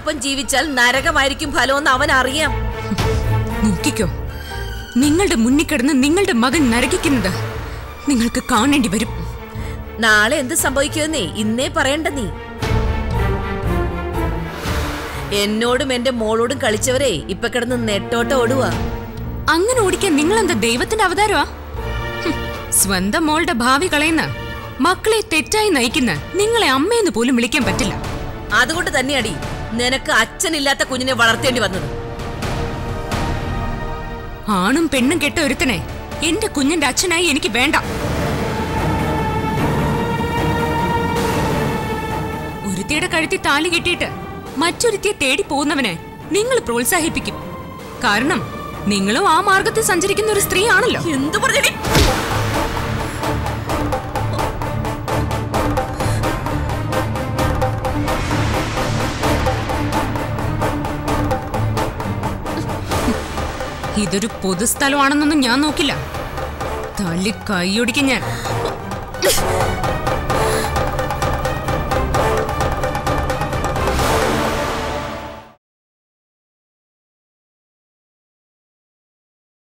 അവനൊപ്പം ജീവിച്ചാൽ നരകമായിരിക്കും ഫലമെന്ന് അവൻ അറിയാം നോക്കിക്കോ നിങ്ങളുടെ മുന്നിൽ കിടന്ന് നിങ്ങളുടെ മകൻ നരകിക്കുന്നത് നിങ്ങൾക്ക് കാണേണ്ടി വരും നാളെ എന്ത് സംഭവിക്കുമെന്നേ ഇന്നേ പറയണ്ട നീ എന്നോടും എന്റെ മോളോടും കളിച്ചവരെ ഇപ്പൊ കിടന്ന് നെട്ടോട്ട ഓടുവാ അങ്ങനെ ഓടിക്കാൻ നിങ്ങൾ എന്താ ദൈവത്തിന്റെ അവതാരമാ ഹും, സ്വന്തം മോളുടെ ഭാവി കളയുന്ന മക്കളെ തെറ്റായി നയിക്കുന്ന നിങ്ങളെ അമ്മയെന്ന് പോലും വിളിക്കാൻ പറ്റില്ല അതുകൊണ്ട് തന്നെയാടി നിനക്ക് അച്ഛനില്ലാത്ത കുഞ്ഞിനെ വളർത്തേണ്ടി വന്നത് ആണും പെണ്ണും കെട്ട ഒരുത്തനെ എന്റെ കുഞ്ഞിന്റെ അച്ഛനായി എനിക്ക് വേണ്ട ഒരുത്തിയുടെ കഴുത്തി താലി കെട്ടിയിട്ട് മറ്റൊരുത്തിയെ തേടി പോകുന്നവനെ നിങ്ങൾ പ്രോത്സാഹിപ്പിക്കും കാരണം നിങ്ങളും ആ മാർഗത്തിൽ സഞ്ചരിക്കുന്ന ഒരു സ്ത്രീ ആണല്ലോ എന്തു പറഞ്ഞടി ഇതൊരു പൊതുസ്ഥലമാണെന്നൊന്നും ഞാൻ നോക്കില്ല തല്ലി കൈയൊടിക്കും ഞാൻ